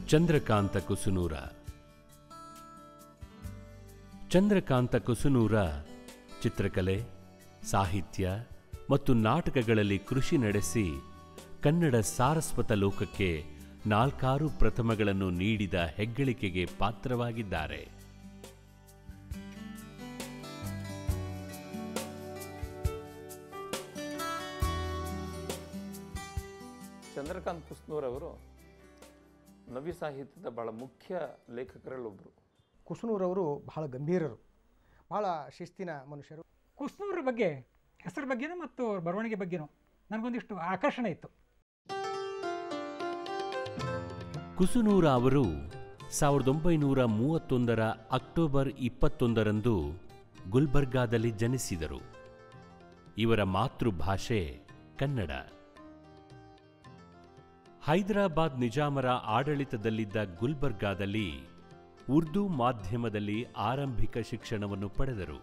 ಚಂದ್ರಕಾಂತ ಕುಸುನೂರ ಚಂದ್ರಕಾಂತ ಕುಸುನೂರ ಚಿತ್ರಕಲೆ ಸಾಹಿತ್ಯ ಮತ್ತು ನಾಟಕಗಳಲ್ಲಿ ಕೃಷಿ ನಡೆಸಿ ಕನ್ನಡ ಸಾರಸ್ವತ ಲೋಕಕ್ಕೆ ನಾಲ್ಕಾರು ಪ್ರಥಮಗಳನ್ನು ನೀಡಿದ ಹೆಗ್ಗಳಿಕೆಗೆ ಪಾತ್ರವಾಗಿದ್ದಾರೆ ಚಂದ್ರಕಾಂತ್ ಕುಸ್ನೂರ್ ಅವರು ನವ್ಯ ಸಾಹಿತ್ಯದ ಬಹಳ ಮುಖ್ಯ ಲೇಖಕರಲ್ಲೊಬ್ಬರು ಕುಸುನೂರವರು ಬಹಳ ಗಂಭೀರರು ಬಹಳ ಶಿಸ್ತಿನ ಮನುಷ್ಯರು ಕುಸ್ನೂರ ಬಗ್ಗೆ ಹೆಸರ ಬಗ್ಗೆನೂ ಮತ್ತು ಅವ್ರ ಬರವಣಿಗೆ ಬಗ್ಗೆನೂ ನನಗೊಂದಿಷ್ಟು ಆಕರ್ಷಣೆ ಇತ್ತು ಕುಸುನೂರ ಅವರು ಸಾವಿರದ ಒಂಬೈನೂರ ಮೂವತ್ತೊಂದರ ಅಕ್ಟೋಬರ್ ಇಪ್ಪತ್ತೊಂದರಂದು ಗುಲ್ಬರ್ಗಾದಲ್ಲಿ ಜನಿಸಿದರು ಇವರ ಮಾತೃಭಾಷೆ ಕನ್ನಡ ಹೈದರಾಬಾದ್ ನಿಜಾಮರ ಆಡಳಿತದಲ್ಲಿದ್ದ ಗುಲ್ಬರ್ಗಾದಲ್ಲಿ ಉರ್ದು ಮಾಧ್ಯಮದಲ್ಲಿ ಆರಂಭಿಕ ಶಿಕ್ಷಣವನ್ನು ಪಡೆದರು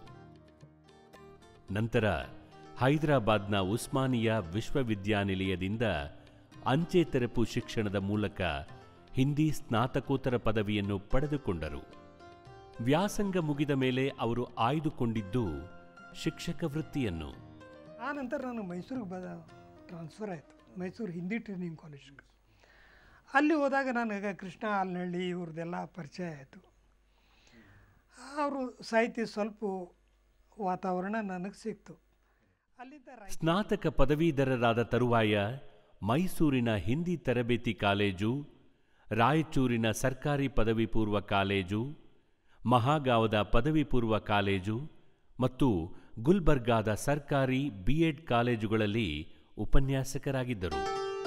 ನಂತರ ಹೈದರಾಬಾದ್ನ ಉಸ್ಮಾನಿಯಾ ವಿಶ್ವವಿದ್ಯಾನಿಲಯದಿಂದ ಅಂಚೆ ತೆರಪು ಶಿಕ್ಷಣದ ಮೂಲಕ ಹಿಂದಿ ಸ್ನಾತಕೋತ್ತರ ಪದವಿಯನ್ನು ಪಡೆದುಕೊಂಡರು ವ್ಯಾಸಂಗ ಮುಗಿದ ಮೇಲೆ ಅವರು ಆಯ್ದುಕೊಂಡಿದ್ದು ಶಿಕ್ಷಕ ವೃತ್ತಿಯನ್ನು ಆ ನಂತರ ನಾನು ಮೈಸೂರಿಗೆ ಬದ ಟ್ರಾನ್ಸ್ಫರ್ ಆಯಿತು ಮೈಸೂರು ಹಿಂದಿ ಟ್ರೈನಿಂಗ್ ಕಾಲೇಜ್ಗೆ ಅಲ್ಲಿ ಹೋದಾಗ ನನಗೆ ಕೃಷ್ಣ ಆಲ್ನಹಳ್ಳಿ ಇವ್ರದ್ದೆಲ್ಲ ಪರಿಚಯ ಆಯಿತು ಅವರು ಸಾಹಿತ್ಯ ಸ್ವಲ್ಪ ವಾತಾವರಣ ನನಗೆ ಸಿಕ್ತು ಅಲ್ಲಿಂದ ರಾಯ್ ಸ್ನಾತಕ ಪದವೀಧರರಾದ ತರುವಾಯ ಮೈಸೂರಿನ ಹಿಂದಿ ತರಬೇತಿ ಕಾಲೇಜು ರಾಯಚೂರಿನ ಸರ್ಕಾರಿ ಪದವಿ ಪೂರ್ವ ಕಾಲೇಜು ಮಹಾಗಾವದ ಪದವಿ ಪೂರ್ವ ಕಾಲೇಜು ಮತ್ತು ಗುಲ್ಬರ್ಗಾದ ಸರ್ಕಾರಿ ಬಿಎಡ್ ಕಾಲೇಜುಗಳಲ್ಲಿ ಉಪನ್ಯಾಸಕರಾಗಿದ್ದರು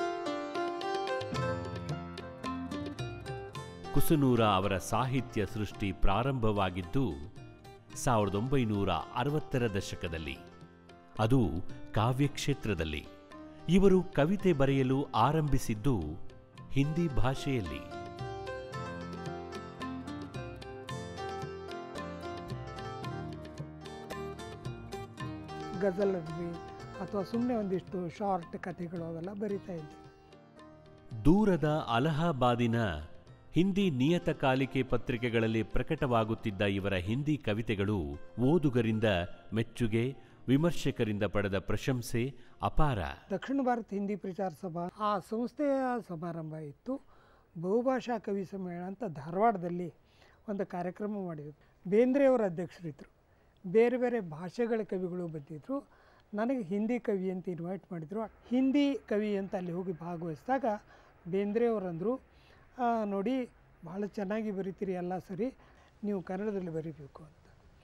ಕುಸುನೂರ ಅವರ ಸಾಹಿತ್ಯ ಸೃಷ್ಟಿ ಪ್ರಾರಂಭವಾಗಿದ್ದು ಸಾವಿರದ ಒಂಬೈನೂರ ಅರವತ್ತರ ದಶಕದಲ್ಲಿ ಅದು ಕಾವ್ಯಕ್ಷೇತ್ರದಲ್ಲಿ ಇವರು ಕವಿತೆ ಬರೆಯಲು ಆರಂಭಿಸಿದ್ದು ಹಿಂದಿ ಭಾಷೆಯಲ್ಲಿ ಗಜಲ್ ಇರಲಿ ಅಥವಾ ಸುಮ್ಮನೆ ಒಂದಿಷ್ಟು ಶಾರ್ಟ್ ಕಥೆಗಳು ಅವೆಲ್ಲ ಬರಿತಾ ಇದ್ದೆ ದೂರದ ಅಲಹಾಬಾದಿನ ಹಿಂದಿ ನಿಯತಕಾಲಿಕೆ ಪತ್ರಿಕೆಗಳಲ್ಲಿ ಪ್ರಕಟವಾಗುತ್ತಿದ್ದ ಇವರ ಹಿಂದಿ ಕವಿತೆಗಳು ಓದುಗರಿಂದ ಮೆಚ್ಚುಗೆ ವಿಮರ್ಶಕರಿಂದ ಪಡೆದ ಪ್ರಶಂಸೆ ಅಪಾರ ದಕ್ಷಿಣ ಭಾರತ ಹಿಂದಿ ಪ್ರಚಾರ ಸಭಾ ಆ ಸಂಸ್ಥೆಯ ಸಮಾರಂಭ ಇತ್ತು ಬಹುಭಾಷಾ ಕವಿ ಸಮ್ಮೇಳನ ಅಂತ ಧಾರವಾಡದಲ್ಲಿ ಒಂದು ಕಾರ್ಯಕ್ರಮ ಮಾಡಿದ್ರು ಬೇಂದ್ರೆಯವರ ಅಧ್ಯಕ್ಷರಿದ್ದರು ಬೇರೆ ಬೇರೆ ಭಾಷೆಗಳ ಕವಿಗಳು ಬಂದಿದ್ದರು ನನಗೆ ಹಿಂದಿ ಕವಿ ಅಂತ ಇನ್ವೈಟ್ ಮಾಡಿದರು ಹಿಂದಿ ಕವಿ ಅಂತ ಅಲ್ಲಿ ಹೋಗಿ ಭಾಗವಹಿಸಿದಾಗ ಬೇಂದ್ರೆಯವರಂದರು "ಆ, ನೋಡಿ ಭಾಳ ಚೆನ್ನಾಗಿ ಬರಿತೀರಿ ಎಲ್ಲ ಸರಿ ನೀವು ಕನ್ನಡದಲ್ಲಿ ಬರೀಬೇಕು ಅಂತ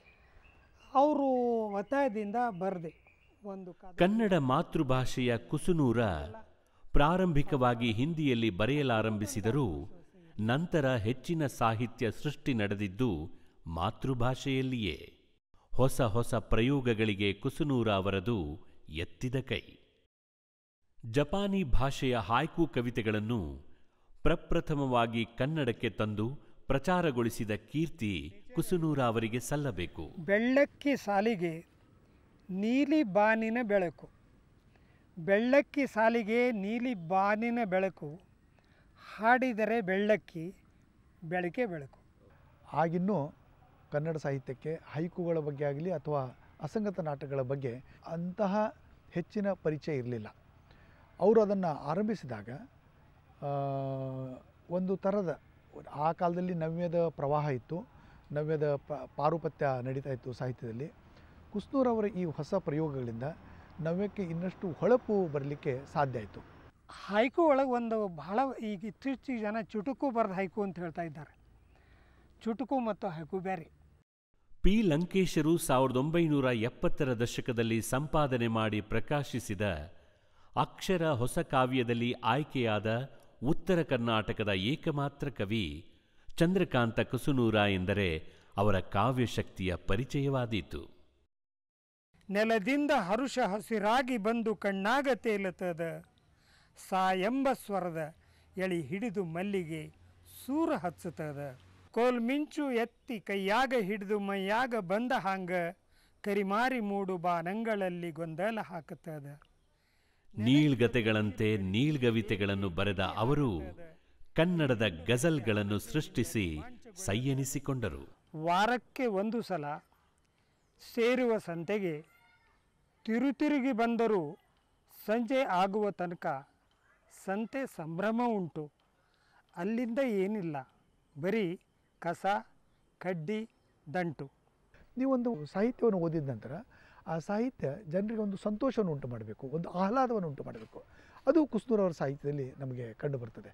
ಅವರು ಒತ್ತಾಯದಿಂದ ಬರೆದೆ ಒಂದು ಕಾದ ಕನ್ನಡ ಮಾತೃಭಾಷೆಯ ಕುಸುನೂರ ಪ್ರಾರಂಭಿಕವಾಗಿ ಹಿಂದಿಯಲ್ಲಿ ಬರೆಯಲಾರಂಭಿಸಿದರೂ ನಂತರ ಹೆಚ್ಚಿನ ಸಾಹಿತ್ಯ ಸೃಷ್ಟಿ ನಡೆದಿದ್ದು ಮಾತೃಭಾಷೆಯಲ್ಲಿಯೇ ಹೊಸ ಹೊಸ ಪ್ರಯೋಗಗಳಿಗೆ ಕುಸುನೂರ ಅವರದು ಎತ್ತಿದ ಕೈ ಜಪಾನಿ ಭಾಷೆಯ ಹಾಯ್ಕು ಕವಿತೆಗಳನ್ನು ಪ್ರಪ್ರಥಮವಾಗಿ ಕನ್ನಡಕ್ಕೆ ತಂದು ಪ್ರಚಾರಗೊಳಿಸಿದ ಕೀರ್ತಿ ಕುಸುನೂರ ಅವರಿಗೆ ಸಲ್ಲಬೇಕು ಬೆಳ್ಳಕ್ಕಿ ಸಾಲಿಗೆ ನೀಲಿ ಬಾನಿನ ಬೆಳಕು ಬೆಳ್ಳಕ್ಕಿ ಸಾಲಿಗೆ ನೀಲಿ ಬಾನಿನ ಬೆಳಕು ಹಾಡಿದರೆ ಬೆಳ್ಳಕ್ಕಿ ಬೆಳಕೆ ಬೆಳಕು ಆಗಿನ್ನೂ ಕನ್ನಡ ಸಾಹಿತ್ಯಕ್ಕೆ ಹೈಕುಗಳ ಬಗ್ಗೆ ಆಗಲಿ ಅಥವಾ ಅಸಂಗತ ನಾಟಕಗಳ ಬಗ್ಗೆ ಅಂತಹ ಹೆಚ್ಚಿನ ಪರಿಚಯ ಇರಲಿಲ್ಲ ಅವರು ಅದನ್ನು ಆರಂಭಿಸಿದಾಗ ಆ, ಒಂದು ಥರದ ಆ ಕಾಲದಲ್ಲಿ ನವ್ಯದ ಪ್ರವಾಹ ಇತ್ತು ನವ್ಯದ ಪ ಪಾರುಪತ್ಯ ನಡೀತಾ ಇತ್ತು ಸಾಹಿತ್ಯದಲ್ಲಿ ಕುಸ್ನೂರವರ ಈ ಹೊಸ ಪ್ರಯೋಗಗಳಿಂದ ನವ್ಯಕ್ಕೆ ಇನ್ನಷ್ಟು ಹೊಳಪು ಬರಲಿಕ್ಕೆ ಸಾಧ್ಯ ಆಯಿತು ಹೈಕು ಒಳಗೆ ಒಂದು ಬಹಳ ಈಗ ಇತ್ತೀಚೆಗೆ ಜನ ಚುಟುಕು ಬರೆದು ಹೈಕು ಅಂತ ಹೇಳ್ತಾ ಇದ್ದಾರೆ ಚುಟುಕು ಮತ್ತು ಹೈಕು ಬೇರೆ ಪಿ ಲಂಕೇಶರು ಸಾವಿರದ ಒಂಬೈನೂರ ಎಪ್ಪತ್ತರ ದಶಕದಲ್ಲಿ ಸಂಪಾದನೆ ಮಾಡಿ ಪ್ರಕಾಶಿಸಿದ ಅಕ್ಷರ ಹೊಸ ಕಾವ್ಯದಲ್ಲಿ ಆಯ್ಕೆಯಾದ ಉತ್ತರ ಕರ್ನಾಟಕದ ಏಕಮಾತ್ರ ಕವಿ ಚಂದ್ರಕಾಂತ ಕುಸುನೂರ ಎಂದರೆ ಅವರ ಕಾವ್ಯಶಕ್ತಿಯ ಪರಿಚಯವಾದೀತು ನೆಲದಿಂದ ಹರುಷ ಹಸಿರಾಗಿ ಬಂದು ಕಣ್ಣಾಗ ತೇಲುತ್ತದ ಸಾ ಎಂಬ ಸ್ವರದ ಎಳಿ ಹಿಡಿದು ಮಲ್ಲಿಗೆ ಸೂರ ಹಚ್ಚುತ್ತದ ಕೋಲ್ ಮಿಂಚು ಎತ್ತಿ ಕೈಯಾಗ ಹಿಡಿದು ಮೈಯಾಗ ಬಂದ ಹಾಂಗ ಕರಿಮಾರಿ ಮೂಡು ಬಾನಂಗಳಲ್ಲಿ ಗೊಂದಲ ಹಾಕುತ್ತದ ನೀಳ್ಗತೆಗಳಂತೆ ನೀಳ್ಗವಿತೆಗಳನ್ನು ಬರೆದ ಅವರು ಕನ್ನಡದ ಗಜಲ್ಗಳನ್ನು ಸೃಷ್ಟಿಸಿ ಸೈಯೆನಿಸಿಕೊಂಡರು ವಾರಕ್ಕೆ ಒಂದು ಸಲ ಸೇರುವ ಸಂತೆಗೆ ತಿರುತಿರುಗಿ ಬಂದರೂ ಸಂಜೆ ಆಗುವ ತನಕ ಸಂತೆ ಸಂಭ್ರಮ ಉಂಟು ಅಲ್ಲಿಂದ ಏನಿಲ್ಲ ಬರೀ ಕಸ ಕಡ್ಡಿ ದಂಟು ನೀವೊಂದು ಸಾಹಿತ್ಯವನ್ನು ಓದಿದ ನಂತರ ಆ ಸಾಹಿತ್ಯ ಜನರಿಗೆ ಒಂದು ಸಂತೋಷವನ್ನು ಉಂಟು ಮಾಡಬೇಕು ಒಂದು ಆಹ್ಲಾದವನ್ನು ಉಂಟು ಮಾಡಬೇಕು ಅದು ಕುಸ್ನೂರವರ ಸಾಹಿತ್ಯದಲ್ಲಿ ನಮಗೆ ಕಂಡು ಬರ್ತದೆ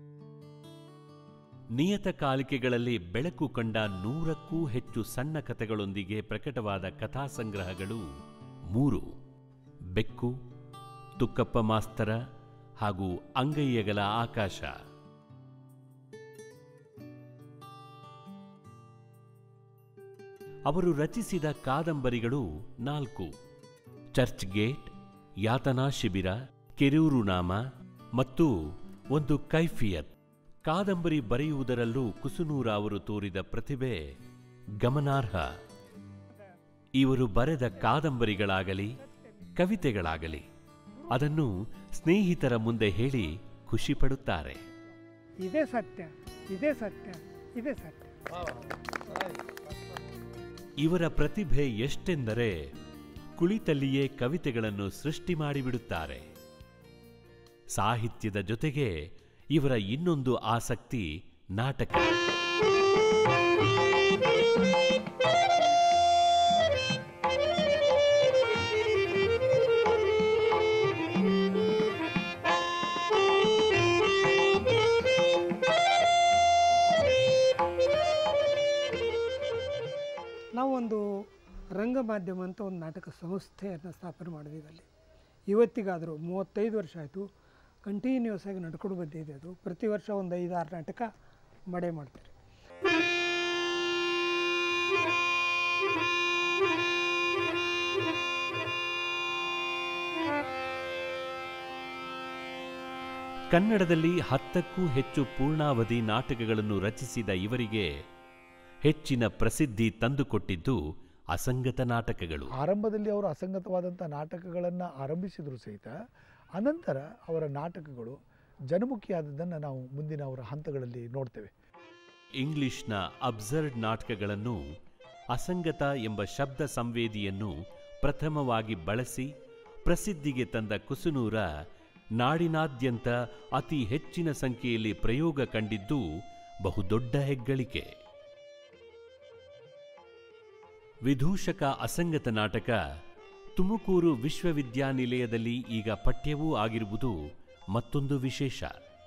ನಿಯತಕಾಲಿಕೆಗಳಲ್ಲಿ ಬೆಳಕು ಕಂಡ ನೂರಕ್ಕೂ ಹೆಚ್ಚು ಸಣ್ಣ ಕಥೆಗಳೊಂದಿಗೆ ಪ್ರಕಟವಾದ ಕಥಾಸಂಗ್ರಹಗಳು ಮೂರು ಬೆಕ್ಕು ತುಕ್ಕಪ್ಪ ಮಾಸ್ತರ ಹಾಗೂ ಅಂಗೈಯಗಲ ಆಕಾಶ ಅವರು ರಚಿಸಿದ ಕಾದಂಬರಿಗಳು ನಾಲ್ಕು ಚರ್ಚ್ ಗೇಟ್ ಯಾತನಾ ಶಿಬಿರ ಕೆರೂರು ನಾಮ ಮತ್ತು ಒಂದು ಕೈಫಿಯತ್ ಕಾದಂಬರಿ ಬರೆಯುವುದರಲ್ಲೂ ಕುಸುನೂರ ಅವರು ತೋರಿದ ಪ್ರತಿಭೆ ಗಮನಾರ್ಹ ಇವರು ಬರೆದ ಕಾದಂಬರಿಗಳಾಗಲಿ ಕವಿತೆಗಳಾಗಲಿ ಅದನ್ನು ಸ್ನೇಹಿತರ ಮುಂದೆ ಹೇಳಿ ಖುಷಿಪಡುತ್ತಾರೆ ಇದೇ ಸತ್ಯ ಇದೇ ಸತ್ಯ ಇದೇ ಸತ್ಯ ಇವರ ಪ್ರತಿಭೆ ಎಷ್ಟೆಂದರೆ ಕುಳಿತಲ್ಲಿಯೇ ಕವಿತೆಗಳನ್ನು ಸೃಷ್ಟಿ ಮಾಡಿಬಿಡುತ್ತಾರೆ ಸಾಹಿತ್ಯದ ಜೊತೆಗೆ ಇವರ ಇನ್ನೊಂದು ಆಸಕ್ತಿ ನಾಟಕ ನಾವೊಂದು ರಂಗ ಮಾಧ್ಯಮ ಅಂತ ಒಂದು ನಾಟಕ ಸಂಸ್ಥೆಯನ್ನು ಸ್ಥಾಪನೆ ಮಾಡಿದ್ದೀವಿ ಅಲ್ಲಿ ಇವತ್ತಿಗಾದರೂ ಮೂವತ್ತೈದು ವರ್ಷ ಆಯಿತು ಕಂಟಿನ್ಯೂಸ್ ಆಗಿ ನಡ್ಕೊಂಡು ಬಂದಿದೆ ಅದು ಪ್ರತಿ ವರ್ಷ ಒಂದು ಐದಾರು ನಾಟಕ ಮಾಡೇ ಮಾಡ್ತಾರೆ ಕನ್ನಡದಲ್ಲಿ ಹತ್ತಕ್ಕೂ ಹೆಚ್ಚು ಪೂರ್ಣಾವಧಿ ನಾಟಕಗಳನ್ನು ರಚಿಸಿದ ಇವರಿಗೆ ಹೆಚ್ಚಿನ ಪ್ರಸಿದ್ಧಿ ತಂದುಕೊಟ್ಟಿದ್ದು ಅಸಂಗತ ನಾಟಕಗಳು ಆರಂಭದಲ್ಲಿ ಅವರು ಅಸಂಗತವಾದಂಥ ನಾಟಕಗಳನ್ನು ಆರಂಭಿಸಿದ್ರು ಸಹಿತ ಅನಂತರ ಅವರ ನಾಟಕಗಳು ಜನಮುಖಿಯಾದದ್ದನ್ನು ನಾವು ಮುಂದಿನ ಅವರ ಹಂತಗಳಲ್ಲಿ ನೋಡ್ತೇವೆ ಇಂಗ್ಲಿಷ್ನ ಅಬ್ಸರ್ಡ್ ನಾಟಕಗಳನ್ನು ಅಸಂಗತ ಎಂಬ ಶಬ್ದ ಸಂವೇದಿಯನ್ನು ಪ್ರಥಮವಾಗಿ ಬಳಸಿ ಪ್ರಸಿದ್ಧಿಗೆ ತಂದ ಕುಸುನೂರ ನಾಡಿನಾದ್ಯಂತ ಅತಿ ಹೆಚ್ಚಿನ ಸಂಖ್ಯೆಯಲ್ಲಿ ಪ್ರಯೋಗ ಕಂಡಿದ್ದು ಬಹುದೊಡ್ಡ ಹೆಗ್ಗಳಿಕೆ ವಿದೂಷಕ ಅಸಂಗತ ನಾಟಕ ತುಮಕೂರು ವಿಶ್ವವಿದ್ಯಾನಿಲಯದಲ್ಲಿ ಈಗ ಪಠ್ಯವೂ ಆಗಿರುವುದು ಮತ್ತೊಂದು ವಿಶೇಷ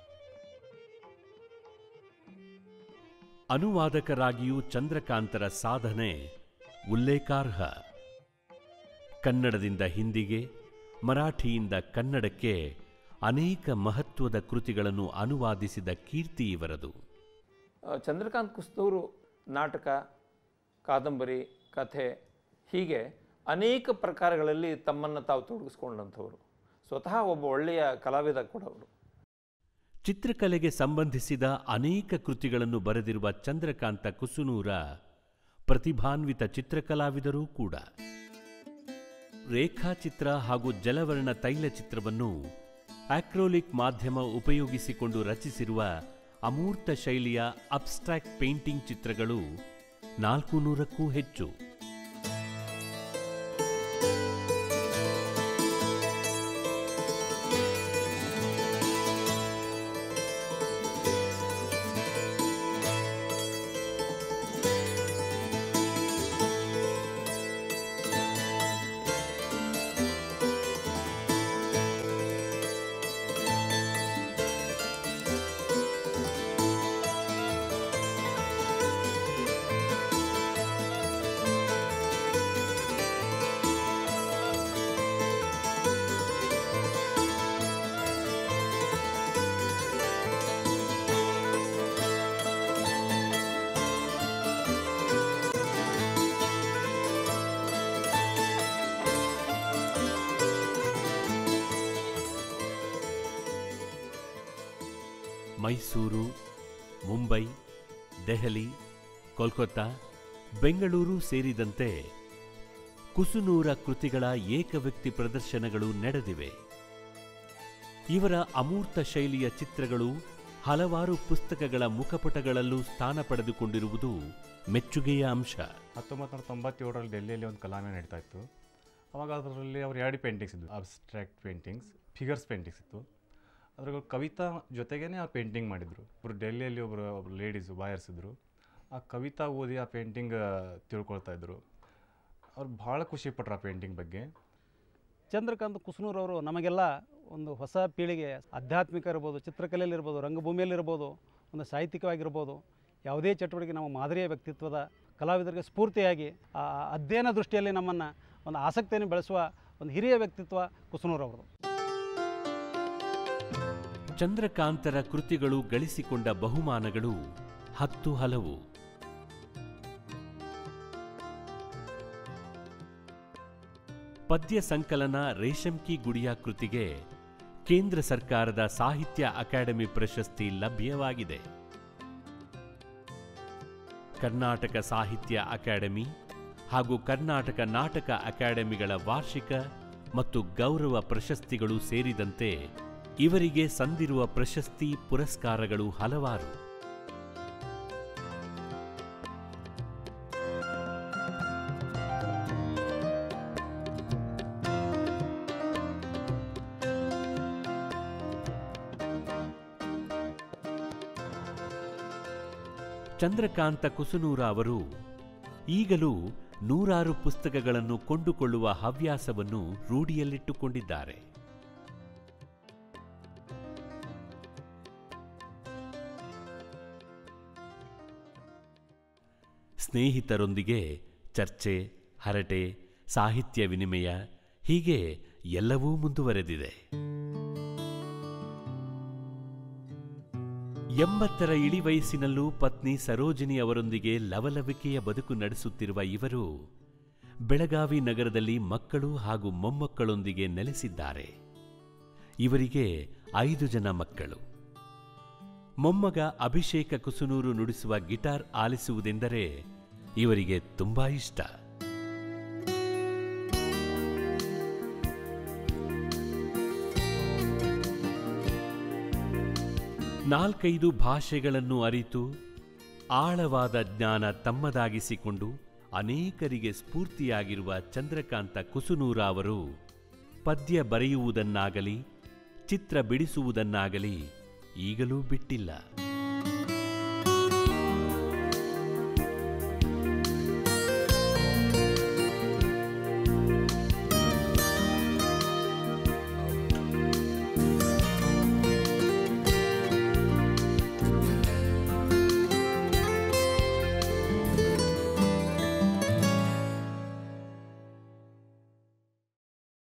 ಅನುವಾದಕರಾಗಿಯೂ ಚಂದ್ರಕಾಂತರ ಸಾಧನೆ ಉಲ್ಲೇಖಾರ್ಹ ಕನ್ನಡದಿಂದ ಹಿಂದಿಗೆ ಮರಾಠಿಯಿಂದ ಕನ್ನಡಕ್ಕೆ ಅನೇಕ ಮಹತ್ವದ ಕೃತಿಗಳನ್ನು ಅನುವಾದಿಸಿದ ಕೀರ್ತಿ ಇವರದು ಆ, ಚಂದ್ರಕಾಂತ್ ಕುಸ್ತೂರು ನಾಟಕ ಕಾದಂಬರಿ ಕಥೆ ಹೀಗೆ ಅನೇಕ ಪ್ರಕಾರಗಳಲ್ಲಿ ತಮ್ಮನ್ನು ತಾವು ತೊಡಗಿಸ್ಕೊಂಡಂಥವರು ಸ್ವತಃ ಒಬ್ಬ ಒಳ್ಳೆಯ ಕಲಾವಿದ ಕೂಡ ಅವರು ಚಿತ್ರಕಲೆಗೆ ಸಂಬಂಧಿಸಿದ ಅನೇಕ ಕೃತಿಗಳನ್ನು ಬರೆದಿರುವ ಚಂದ್ರಕಾಂತ ಕುಸುನೂರ ಪ್ರತಿಭಾನ್ವಿತ ಚಿತ್ರಕಲಾವಿದರೂ ಕೂಡ ರೇಖಾಚಿತ್ರ ಹಾಗೂ ಜಲವರ್ಣ ತೈಲಚಿತ್ರವನ್ನು ಆಕ್ರೋಲಿಕ್ ಮಾಧ್ಯಮ ಉಪಯೋಗಿಸಿಕೊಂಡು ರಚಿಸಿರುವ ಅಮೂರ್ತ ಶೈಲಿಯ ಅಬ್ಸ್ಟ್ರಾಕ್ಟ್ ಪೇಂಟಿಂಗ್ ಚಿತ್ರಗಳು ನಾಲ್ಕು ನೂರಕ್ಕೂ ಹೆಚ್ಚು ಮೈಸೂರು ಮುಂಬೈ ದೆಹಲಿ ಕೋಲ್ಕತ್ತಾ ಬೆಂಗಳೂರು ಸೇರಿದಂತೆ ಕುಸುನೂರ ಕೃತಿಗಳ ಏಕವ್ಯಕ್ತಿ ಪ್ರದರ್ಶನಗಳು ನಡೆದಿವೆ ಇವರ ಅಮೂರ್ತ ಶೈಲಿಯ ಚಿತ್ರಗಳು ಹಲವಾರು ಪುಸ್ತಕಗಳ ಮುಖಪುಟಗಳಲ್ಲೂ ಸ್ಥಾನ ಪಡೆದುಕೊಂಡಿರುವುದು ಮೆಚ್ಚುಗೆಯ ಅಂಶ ಹತ್ತೊಂಬತ್ತು ನೂರ ತೊಂಬತ್ತೇಳರಲ್ಲಿ ಡೆಲ್ಲಿಯಲ್ಲಿ ಒಂದು ಕಲಾಮೆ ನಡೀತಾ ಇತ್ತು ಅವಾಗ ಅದರಲ್ಲಿ ಅವ್ರು ಎರಡು ಪೇಂಟಿಂಗ್ಸ್ ಇದ್ವು ಅಬ್ಸ್ಟ್ರಾಕ್ಟ್ ಪೇಂಟಿಂಗ್ಸ್ ಫಿಗರ್ಸ್ ಪೇಂಟಿಂಗ್ಸ್ ಇತ್ತು ಅದ್ರಾಗ ಕವಿತಾ ಜೊತೆಗೇ ಆ ಪೇಂಟಿಂಗ್ ಮಾಡಿದರು ಒಬ್ಬರು ಡೆಲ್ಲಿಯಲ್ಲಿ ಒಬ್ಬರು ಒಬ್ಬರು ಲೇಡೀಸು ಬಾಯರ್ಸ್ ಇದ್ದರು ಆ ಕವಿತಾ ಓದಿ ಆ ಪೇಂಟಿಂಗ್ ತಿಳ್ಕೊಳ್ತಾ ಇದ್ರು ಅವ್ರು ಭಾಳ ಖುಷಿ ಪಟ್ರು ಆ ಪೇಂಟಿಂಗ್ ಬಗ್ಗೆ ಚಂದ್ರಕಾಂತ್ ಕುಸ್ನೂರವರು ನಮಗೆಲ್ಲ ಒಂದು ಹೊಸ ಪೀಳಿಗೆ ಆಧ್ಯಾತ್ಮಿಕ ಇರ್ಬೋದು ಚಿತ್ರಕಲೆಯಲ್ಲಿರ್ಬೋದು ರಂಗಭೂಮಿಯಲ್ಲಿರ್ಬೋದು ಒಂದು ಸಾಹಿತ್ಯಿಕವಾಗಿರ್ಬೋದು ಯಾವುದೇ ಚಟುವಟಿಕೆ ನಮ್ಮ ಮಾದರಿಯ ವ್ಯಕ್ತಿತ್ವದ ಕಲಾವಿದರಿಗೆ ಸ್ಫೂರ್ತಿಯಾಗಿ ಆ ಅಧ್ಯಯನ ದೃಷ್ಟಿಯಲ್ಲಿ ನಮ್ಮನ್ನು ಒಂದು ಆಸಕ್ತಿಯನ್ನು ಬೆಳೆಸುವ ಒಂದು ಹಿರಿಯ ವ್ಯಕ್ತಿತ್ವ ಕುಸ್ನೂರವರು ಚಂದ್ರಕಾಂತರ ಕೃತಿಗಳು ಗಳಿಸಿಕೊಂಡ ಬಹುಮಾನಗಳು ಹತ್ತು ಹಲವು ಪದ್ಯ ಸಂಕಲನ ರೇಷಂಕಿ ಗುಡಿಯ ಕೃತಿಗೆ ಕೇಂದ್ರ ಸರ್ಕಾರದ ಸಾಹಿತ್ಯ ಅಕಾಡೆಮಿ ಪ್ರಶಸ್ತಿ ಲಭ್ಯವಾಗಿದೆ ಕರ್ನಾಟಕ ಸಾಹಿತ್ಯ ಅಕಾಡೆಮಿ ಹಾಗೂ ಕರ್ನಾಟಕ ನಾಟಕ ಅಕಾಡೆಮಿಗಳ ವಾರ್ಷಿಕ ಮತ್ತು ಗೌರವ ಪ್ರಶಸ್ತಿಗಳು ಸೇರಿದಂತೆ ಇವರಿಗೆ ಸಂದಿರುವ ಪ್ರಶಸ್ತಿ ಪುರಸ್ಕಾರಗಳು ಹಲವಾರು ಚಂದ್ರಕಾಂತ ಕುಸುನೂರ ಅವರು ಈಗಲೂ ನೂರಾರು ಪುಸ್ತಕಗಳನ್ನು ಕೊಂಡುಕೊಳ್ಳುವ ಹವ್ಯಾಸವನ್ನು ರೂಢಿಯಲ್ಲಿಟ್ಟುಕೊಂಡಿದ್ದಾರೆ ಸ್ನೇಹಿತರೊಂದಿಗೆ ಚರ್ಚೆ ಹರಟೆ ಸಾಹಿತ್ಯ ವಿನಿಮಯ ಹೀಗೆ ಎಲ್ಲವೂ ಮುಂದುವರೆದಿದೆ ಎಂಬತ್ತರ ಇಳಿ ವಯಸ್ಸಿನಲ್ಲೂ ಪತ್ನಿ ಸರೋಜಿನಿ ಅವರೊಂದಿಗೆ ಲವಲವಿಕೆಯ ಬದುಕು ನಡೆಸುತ್ತಿರುವ ಇವರು ಬೆಳಗಾವಿ ನಗರದಲ್ಲಿ ಮಕ್ಕಳು ಹಾಗೂ ಮೊಮ್ಮಕ್ಕಳೊಂದಿಗೆ ನೆಲೆಸಿದ್ದಾರೆ ಇವರಿಗೆ ಐದು ಜನ ಮಕ್ಕಳು ಮೊಮ್ಮಗ ಅಭಿಷೇಕ ಕುಸುನೂರು ನುಡಿಸುವ ಗಿಟಾರ್ ಆಲಿಸುವುದೆಂದರೆ ಇವರಿಗೆ ತುಂಬಾ ಇಷ್ಟ ನಾಲ್ಕೈದು ಭಾಷೆಗಳನ್ನು ಅರಿತು ಆಳವಾದ ಜ್ಞಾನ ತಮ್ಮದಾಗಿಸಿಕೊಂಡು ಅನೇಕರಿಗೆ ಸ್ಫೂರ್ತಿಯಾಗಿರುವ ಚಂದ್ರಕಾಂತ ಕುಸುನೂರ ಅವರು ಪದ್ಯ ಬರೆಯುವುದನ್ನಾಗಲಿ ಚಿತ್ರ ಬಿಡಿಸುವುದನ್ನಾಗಲಿ ಈಗಲೂ ಬಿಟ್ಟಿಲ್ಲ